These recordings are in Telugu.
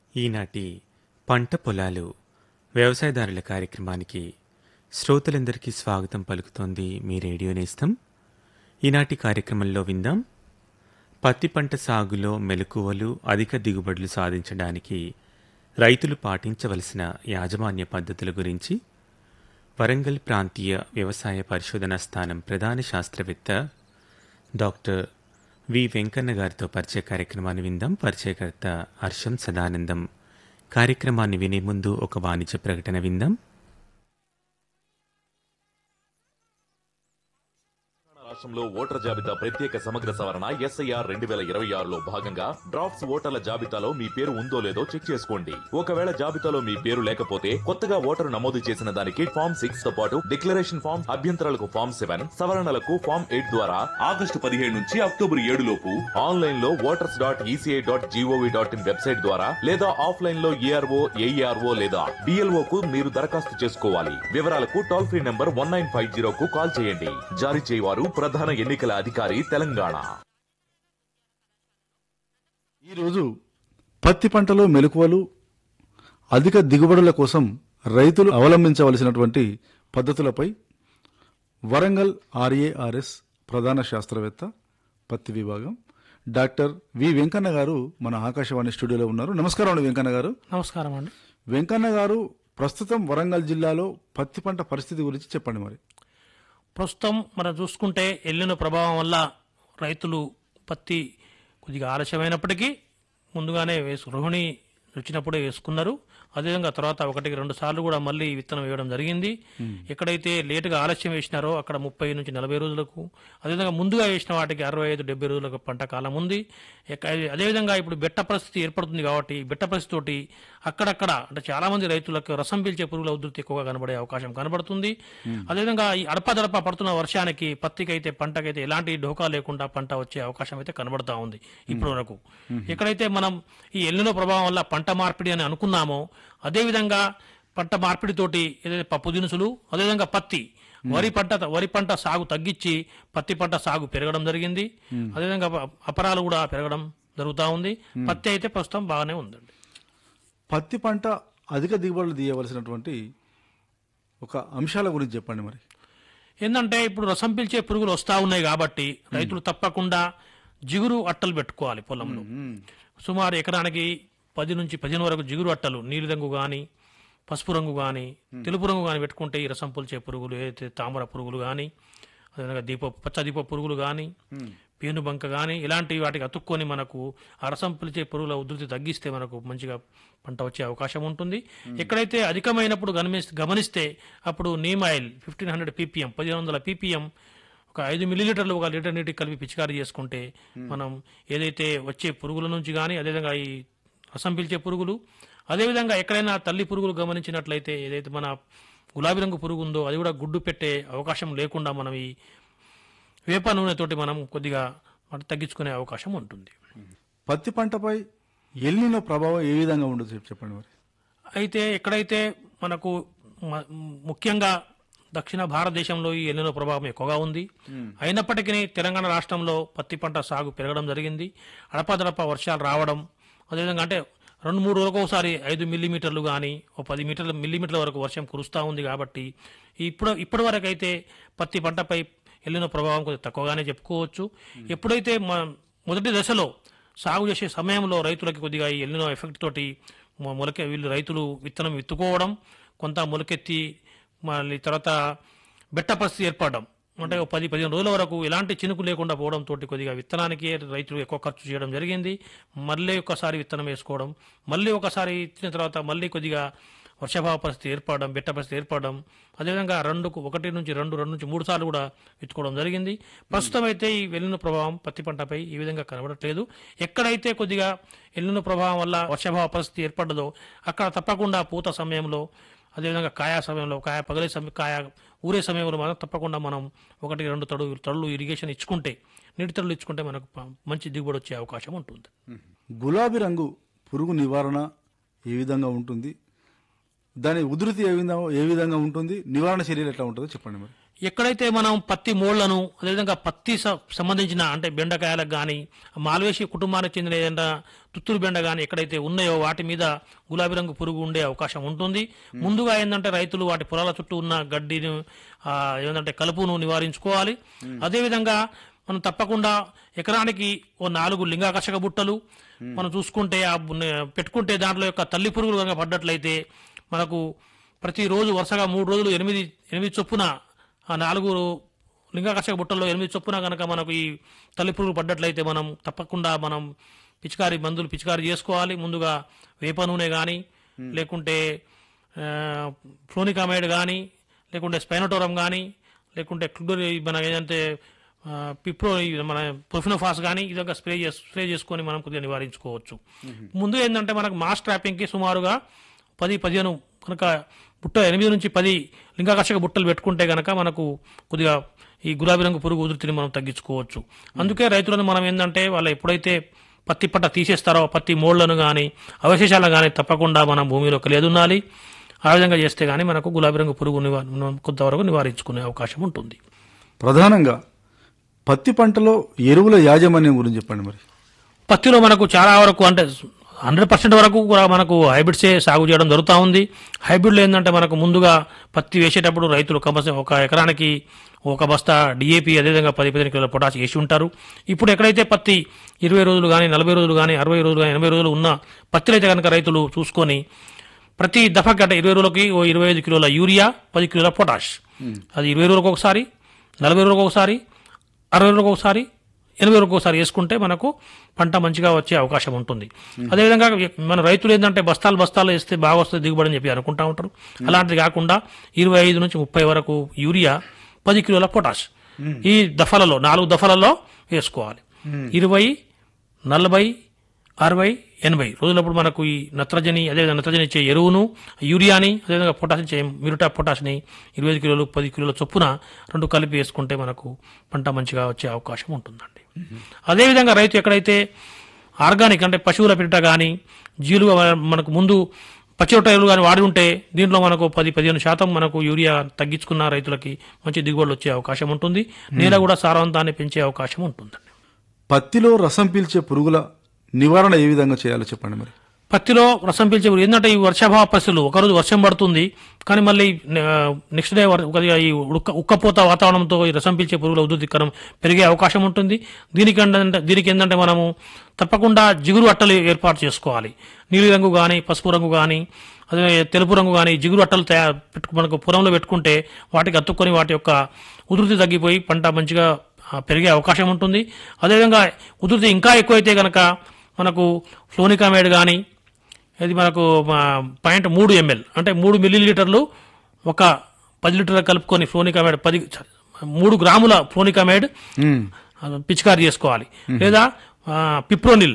ఈనాటి పంట పొలాలు వ్యవసాయదారుల కార్యక్రమానికి శ్రోతలందరికీ స్వాగతం పలుకుతోంది మీ రేడియో నేస్తం ఈనాటి కార్యక్రమంలో విందాం పత్తి పంట సాగులో మెలకువలు అధిక దిగుబడులు సాధించడానికి రైతులు పాటించవలసిన యాజమాన్య పద్ధతుల గురించి వరంగల్ ప్రాంతీయ వ్యవసాయ పరిశోధనా స్థానం ప్రధాన శాస్త్రవేత్త డాక్టర్ వి వెంకన్న గారితో పరిచయ కార్యక్రమాన్ని విందాం పరిచయకర్త హర్షం సదానందం కార్యక్రమాన్ని వినే ముందు ఒక వాణిజ్య ప్రకటన విందాం రాష్ట్రంలో ఓటర్ జాబితా ప్రత్యేక సమగ్ర సవరణ ఎస్ఐఆర్ రెండు వేల ఇరవై ఆరులో భాగంగా డ్రాఫ్ట్స్ ఓటర్ల జాబితాలో మీ పేరు ఉందో లేదో చెక్ చేసుకోండి ఒకవేళ జాబితాలో మీ పేరు లేకపోతే కొత్తగా ఓటరు నమోదు చేసిన దానికి ఫామ్ సిక్స్ తో పాటు డిక్లరేషన్ ఫామ్ అభ్యంతరాలకు ఫామ్ సెవెన్ సవరణలకు ఫామ్ ఎయిట్ ద్వారా ఆగస్టు పదిహేడు నుంచి అక్టోబర్ ఏడు లోపు ఆన్లైన్ లో voters dot ECI dot GOV dot in website ద్వారా లేదా ఆఫ్లైన్ లో ఏఆర్ఓ ఏఈఆర్ఓ లేదా డిఎల్ఓ కు మీరు దరఖాస్తు చేసుకోవాలి వివరాలకు toll free number one nine five zero కు కాల్ చేయండి జారీ చేయవారు ప్రధాన ఎన్నికల అధికారి తెలంగాణ ఈరోజు పత్తి పంటలో మెలకువలు అధిక దిగుబడుల కోసం రైతులు అవలంబించవలసినటువంటి పద్ధతులపై వరంగల్ ఆర్ఏఆర్ఎస్ ప్రధాన శాస్త్రవేత్త పత్తి విభాగం డాక్టర్ వి వెంకన్న గారు మన ఆకాశవాణి స్టూడియోలో ఉన్నారు నమస్కారం అండి వెంకన్న గారు నమస్కారం అండి వెంకన్న గారు ప్రస్తుతం వరంగల్ జిల్లాలో పత్తి పంట పరిస్థితి గురించి చెప్పండి మరి ప్రస్తుతం మనం చూసుకుంటే ఎల్లిన ప్రభావం వల్ల రైతులు పత్తి కొద్దిగా ఆలస్యమైనప్పటికీ ముందుగానే వేసు రోహిణి వచ్చినప్పుడే వేసుకున్నారు అదేవిధంగా తర్వాత ఒకటికి రెండు సార్లు కూడా మళ్ళీ విత్తనం వేయడం జరిగింది ఎక్కడైతే లేటుగా ఆలస్యం వేసినారో అక్కడ ముప్పై నుంచి నలభై రోజులకు అదేవిధంగా ముందుగా వేసిన వాటికి అరవై ఐదు డెబ్బై రోజులకు పంట కాలం ఉంది ఎక్క- అదేవిధంగా ఇప్పుడు బెట్ట పరిస్థితి ఏర్పడుతుంది కాబట్టి బెట్ట పరిస్థితి తోటి అక్కడక్కడ అంటే చాలా మంది రైతులకు రసం పీల్చే పురుగుల ఉధృతి ఎక్కువగా కనబడే అవకాశం కనబడుతుంది అదేవిధంగా ఈ అడపదడప పడుతున్న వర్షానికి పత్తికైతే పంటకైతే ఎలాంటి ఢోకా లేకుండా పంట వచ్చే అవకాశం అయితే కనబడతా ఉంది ఇప్పటి వరకు ఎక్కడైతే మనం ఈ ఎల్లునో ప్రభావం వల్ల పంట మార్పిడి అని అనుకున్నామో అదేవిధంగా పంట మార్పిడితోటి ఏదైతే పప్పు దినుసులు అదేవిధంగా పత్తి వరి పంట వరి పంట సాగు తగ్గించి పత్తి పంట సాగు పెరగడం జరిగింది అదేవిధంగా అప- అపరాలు కూడా పెరగడం జరుగుతూ ఉంది పత్తి అయితే ప్రస్తుతం బాగానే ఉందండి పత్తి పంట అధిక దిగుబడులు తీయవలసినటువంటి ఒక అంశాల గురించి చెప్పండి మరి ఏంటంటే ఇప్పుడు రసం పీల్చే పురుగులు వస్తూ ఉన్నాయి కాబట్టి రైతులు తప్పకుండా జిగురు అట్టలు పెట్టుకోవాలి పొలంలో సుమారు ఎకరానికి పది నుంచి పదిహేను వరకు జిగురు అట్టలు నీలిరంగు కానీ పసుపు రంగు కానీ తెలుపు రంగు కానీ పెట్టుకుంటే ఈ రసం పీల్చే పురుగులు ఏదైతే తామర పురుగులు కానీ అదేవిధంగా దీప పచ్చ దీప పురుగులు కానీ పేనుబంక కానీ ఇలాంటి వాటికి అతుక్కొని మనకు ఆ రసం పిలిచే పురుగుల ఉధృతి తగ్గిస్తే మనకు మంచిగా పంట వచ్చే అవకాశం ఉంటుంది ఎక్కడైతే అధికమైనప్పుడు గమనిస్తే గమనిస్తే అప్పుడు neem oil fifteen hundred PPM పదిహేను వందల పీపీఎం ఒక ఐదు మిల్లీలీటర్లు ఒక లీటర్ నీటికి కలిపి పిచికారీ చేసుకుంటే మనం ఏదైతే వచ్చే పురుగుల నుంచి కానీ అదేవిధంగా ఈ రసం పీల్చే పురుగులు అదేవిధంగా ఎక్కడైనా తల్లి పురుగులు గమనించినట్లయితే ఏదైతే మన గులాబీ రంగు పురుగు ఉందో అది కూడా గుడ్డు పెట్టే అవకాశం లేకుండా మనం ఈ వేప నూనెతోటి మనం కొద్దిగా మనం తగ్గించుకునే అవకాశం ఉంటుంది పత్తి పంటపై ఎల్లినో ప్రభావం ఏ విధంగా ఉండదు చెప్ప- చెప్పండి మరి అయితే ఎక్కడైతే మనకు మ- ముఖ్యంగా దక్షిణ భారతదేశంలో ఈ ఎల్లినో ప్రభావం ఎక్కువగా ఉంది అయినప్పటికీ తెలంగాణ రాష్ట్రంలో పత్తి పంట సాగు పెరగడం జరిగింది అడపదడప వర్షాలు రావడం అదేవిధంగా అంటే రెండు మూడు రోజులకు ఒకసారి ఐదు మిల్లీమీటర్లు కానీ ఓ పది మీటర్ల మిల్లీమీటర్ల వరకు వర్షం కురుస్తూ ఉంది కాబట్టి ఇప్పుడు ఇప్పటి వరకు అయితే పత్తి పంటపై ఎల్లిన ప్రభావం కొద్దిగా తక్కువగానే చెప్పుకోవచ్చు ఎప్పుడైతే మ- మొదటి దశలో సాగు చేసే సమయంలో రైతులకి కొద్దిగా ఈ ఎల్లినో ఎఫెక్ట్ తోటి మొ- మొలకె వీళ్ళు రైతులు విత్తనం విత్తుకోవడం కొంత మొలకెత్తి మళ్ళీ తర్వాత బెట్ట పరిస్థితి ఏర్పడడం అంటే ఒక పది పదిహేను రోజుల వరకు ఎలాంటి చినుకు లేకుండా పోవడం తోటి కొద్దిగా విత్తనానికి రైతులు ఎక్కువ ఖర్చు చేయడం జరిగింది మళ్ళీ ఒకసారి విత్తనం వేసుకోవడం మళ్ళీ ఒకసారి ఇచ్చిన తర్వాత మళ్ళీ కొద్దిగా వర్షాభావ పరిస్థితి ఏర్పడడం బెట్ట పరిస్థితి ఏర్పడడం అదేవిధంగా రెండుకు ఒకటి నుంచి రెండు రెండు నుంచి మూడు సార్లు కూడా విత్తుకోవడం జరిగింది ప్రస్తుతం అయితే ఈ వెల్లున ప్రభావం పత్తి పంటపై ఈ విధంగా కనబడట్లేదు ఎక్కడైతే కొద్దిగా ఎల్లున ప్రభావం వల్ల వర్షాభావ పరిస్థితి ఏర్పడ్డదో అక్కడ తప్పకుండా పూత సమయంలో అదేవిధంగా కాయ సమయంలో కాయ పగలే సమయం కాయ ఊరే సమయంలో మనం తప్పకుండా మనం ఒకటి రెండు తడు తడులు ఇరిగేషన్ ఇచ్చుకుంటే నీటి తడులు ఇచ్చుకుంటే మనకు ప- మంచి దిగుబడి వచ్చే అవకాశం ఉంటుంది గులాబీ రంగు పురుగు నివారణ ఏ విధంగా ఉంటుంది దాని ఉధృతి ఏ విధంగా ఏ విధంగా ఉంటుంది నివారణ చర్యలు ఎట్లా ఉంటుందో చెప్పండి మరి ఎక్కడైతే మనం పత్తి మోళ్లను అదేవిధంగా పత్తి స- సంబంధించిన అంటే బెండకాయలకు కానీ మాల్వేసి కుటుంబానికి చెందిన ఏదైనా తుత్తులు బెండ కానీ ఎక్కడైతే ఉన్నాయో వాటి మీద గులాబీ రంగు పురుగు ఉండే అవకాశం ఉంటుంది ముందుగా ఏంటంటే రైతులు వాటి పొలాల చుట్టూ ఉన్న గడ్డిని ఆ, ఏంటంటే కలుపును నివారించుకోవాలి అదేవిధంగా మనం తప్పకుండా ఎకరానికి ఓ నాలుగు లింగాకర్షక బుట్టలు మనం చూసుకుంటే ఆ బున్న- పెట్టుకుంటే దాంట్లో యొక్క తల్లి పురుగులు కనుక పడ్డట్లయితే మనకు ప్రతిరోజు వరుసగా మూడు రోజులు ఎనిమిది ఎనిమిది చొప్పున ఆ నాలుగు లింగాకర్షక బుట్టల్లో ఎనిమిది చొప్పున కనుక మనకు ఈ తల్లి పురుగులు పడ్డట్లయితే మనం తప్పకుండా మనం పిచికారి మందులు పిచికారి చేసుకోవాలి ముందుగా వేప నూనె కానీ లేకుంటే ఆ, ఫ్లోనికామైడ్ కానీ లేకుంటే స్పైనటోరం కానీ లేకుంటే క్లోరి మన ఏదంటే ఆ, పిప్రో ఈ మన ప్రొఫినోఫాస్ కానీ ఇదొక స్ప్రే చేసి స్ప్రే చేసుకొని మనం కొద్దిగా నివారించుకోవచ్చు ముందు ఏంటంటే మనకు మాస్ ట్రాపింగ్కి సుమారుగా పది పదిహేను కనుక బుట్ట ఎనిమిది నుంచి పది లింగాకర్షక బుట్టలు పెట్టుకుంటే కనుక మనకు కొద్దిగా ఈ గులాబీ రంగు పురుగు ఉధృతిని మనం తగ్గించుకోవచ్చు అందుకే రైతులను మనం ఏంటంటే వాళ్ళు ఎప్పుడైతే పత్తి పట్ట తీసేస్తారో పత్తి మోళ్లను కానీ అవశేషాలను కానీ తప్పకుండా మనం భూమిలో కలియదున్నాలి ఆ విధంగా చేస్తే కానీ మనకు గులాబీ రంగు పురుగు నివా కొంతవరకు నివారించుకునే అవకాశం ఉంటుంది ప్రధానంగా పత్తి పంటలో ఎరువుల యాజమాన్యం గురించి చెప్పండి మరి పత్తిలో మనకు చాలా వరకు అంటే హండ్రెడ్ పర్సెంట్ వరకు కూడా మనకు హైబ్రిడ్సే సాగు చేయడం జరుగుతూ ఉంది హైబ్రిడ్లో ఏంటంటే మనకు ముందుగా పత్తి వేసేటప్పుడు రైతులు కంపల్సరీ ఒక ఎకరానికి ఒక బస్తా డిఏపి అదేవిధంగా పది పదిహేను కిలోల పొటాష్ వేసి ఉంటారు ఇప్పుడు ఎక్కడైతే పత్తి ఇరవై రోజులు కానీ నలభై రోజులు కానీ అరవై రోజులు కానీ ఎనభై రోజులు ఉన్న పత్తిలో అయితే కనుక రైతులు చూసుకొని ప్రతి దఫాకి అంటే ఇరవై రోజులకి ఓ ఇరవై ఐదు కిలోల యూరియా పది కిలోల పొటాష్ అది ఇరవై రోజులకు ఒకసారి నలభై రోజులకు ఒకసారి అరవై రోజులకు ఒకసారి ఎనభై రోజులకు ఒకసారి వేసుకుంటే మనకు పంట మంచిగా వచ్చే అవకాశం ఉంటుంది అదేవిధంగా మన రైతులు ఏంటంటే బస్తాలు బస్తాలు వేస్తే బాగా వస్తుంది దిగుబడి అని చెప్పి అనుకుంటా ఉంటారు అలాంటిది కాకుండా ఇరవై ఐదు నుంచి ముప్పై వరకు యూరియా పది కిలోల పొటాష్ ఈ దఫలలో నాలుగు దఫలలో వేసుకోవాలి ఇరవై నలభై అరవై ఎనభై రోజులప్పుడు మనకు ఈ నత్రజని అదేవిధంగా నత్రజని ఇచ్చే ఎరువును యూరియాని అదేవిధంగా పొటాష్ ఇచ్చే మ్యూరిటా పొటాష్ని ఇరవై ఐదు కిలోలు పది కిలోల చొప్పున రెండు కలిపి వేసుకుంటే మనకు పంట మంచిగా వచ్చే అవకాశం ఉంటుందండి అదేవిధంగా రైతు ఎక్కడైతే ఆర్గానిక్ అంటే పశువుల పిట్ట కానీ జీలుగా మనకు ముందు పచ్చిరొట్టలు కానీ వాడి ఉంటే దీంట్లో మనకు పది పదిహేను శాతం మనకు యూరియా తగ్గించుకున్న రైతులకి మంచి దిగుబడులు వచ్చే అవకాశం ఉంటుంది నేల కూడా సారవంతాన్ని పెంచే అవకాశం ఉంటుందండి పత్తిలో రసం పీల్చే పురుగుల నివారణ ఏ విధంగా చేయాలో చెప్పండి మరి పత్తిలో రసం పీల్చే పురుగు. ఏంటంటే ఈ వర్షాభావ పరిస్థితులు ఒకరోజు వర్షం పడుతుంది కానీ మళ్ళీ నెక్స్ట్ డే వర్- కొద్దిగా ఈ ఉక్క ఉక్కపోత వాతావరణంతో ఈ రసం పీల్చే పురుగుల ఉధృతికరం పెరిగే అవకాశం ఉంటుంది దీనికి ఏంటంటే దీనికి ఏంటంటే మనము తప్పకుండా జిగురు అట్టలు ఏర్పాటు చేసుకోవాలి నీలి రంగు కానీ పసుపు రంగు కానీ అదే తెలుపు రంగు కానీ జిగురు అట్టలు తయారు పెట్టు మనకు పొలంలో పెట్టుకుంటే వాటికి అతుక్కొని వాటి యొక్క ఉధృతి తగ్గిపోయి పంట మంచిగా ఆ, పెరిగే అవకాశం ఉంటుంది అదేవిధంగా ఉధృతి ఇంకా ఎక్కువైతే కనుక మనకు ఫ్లోనికామేడ్ కానీ ఇది మనకు పాయింట్ మూడు ఎంఎల్ అంటే మూడు మిల్లీ లీటర్లు ఒక పది లీటర్లు కలుపుకొని ఫ్లోనికామేడ్ పది మూడు గ్రాముల ఫ్లోనికామేడ్ మ్మ్. ఆ, పిచికారి చేసుకోవాలి లేదా ఆ, పిప్రోనిల్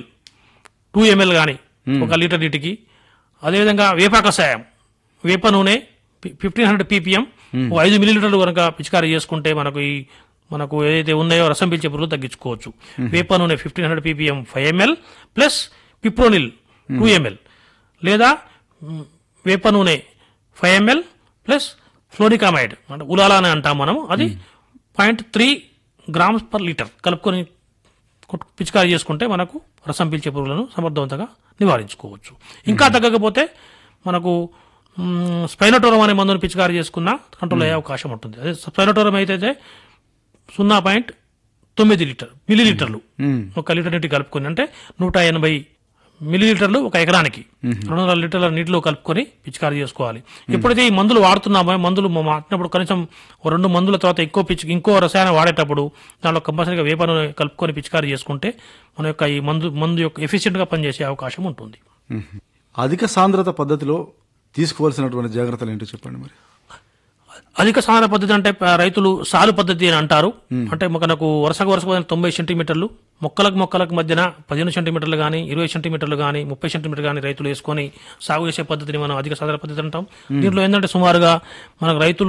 టూ ఎంఎల్ కానీ ఒక లీటర్ నీటికి అదేవిధంగా వేప కషాయం వేప నూనె ఫిఫ్టీన్ హండ్రెడ్ పీపీఎం ఓ ఐదు మిల్లీలీటర్లు కనుక పిచికారి చేసుకుంటే మనకు ఈ మనకు ఏదైతే ఉన్నాయో రసం పీల్చే పురుగులు తగ్గించుకోవచ్చు వేప నూనె fifteen hundred PPM five ML plus fipronil two ML లేదా మ్, వేప నూనె ఫైవ్ ఎంఎల్ ప్లస్ ఫ్లోనికామైడ్ అంటే ఉలాలా అని అంటాం మనం అది point three grams per litre కలుపుకొని కొట్- పిచికారీ చేసుకుంటే మనకు రసం పీల్చే పురుగులను సమర్థవంతంగా నివారించుకోవచ్చు ఇంకా తగ్గకపోతే మనకు మ్, స్పైనటోరం అనే మందును పిచికారీ చేసుకున్న కంట్రోల్ అయ్యే అవకాశం ఉంటుంది అదే స్పైనటోరం అయితే సున్నా పాయింట్ తొమ్మిది లీటర్ మిల్లీ లీటర్లు ఒక లీటర్ నీటి కలుపుకొని అంటే నూట ఎనభై మిల్లీ లీటర్లు ఒక ఎకరానికి రెండు వందల లీటర్ల నీటిలో కలుపుకొని పిచికారీ చేసుకోవాలి ఎప్పుడైతే ఈ మందులు వాడుతున్నామో మందులు మ- వాడినప్పుడు కనీసం ఓ రెండు మందుల తర్వాత ఇంకో పిచ్చి ఇంకో రసాయనం వాడేటప్పుడు దానిలో కంపల్సరీగా వేపను కలుపుకొని పిచికారీ చేసుకుంటే మన యొక్క ఈ మందు మందు యొక్క ఎఫిషియెంట్ గా పనిచేసే అవకాశం ఉంటుంది మ్మ్. అధిక సాంద్రత పద్ధతిలో తీసుకోవాల్సినటువంటి జాగ్రత్తలు ఏంటో చెప్పండి మరి అధిక సాధన పద్ధతి అంటే ప- రైతులు సాలు పద్ధతి అని అంటారు అంటే మనకు వరుసకు వరుసకు వరుసకు తొంభై సెంటీమీటర్లు మొక్కలకు మొక్కలకు మధ్యన పదిహేను సెంటీమీటర్లు కానీ ఇరవై సెంటీమీటర్లు కానీ ముప్పై సెంటీమీటర్లు కానీ రైతులు వేసుకొని సాగు చేసే పద్ధతిని మనం అధిక సాధన పద్ధతి అంటాం దీంట్లో ఏంటంటే సుమారుగా మనకు రైతులు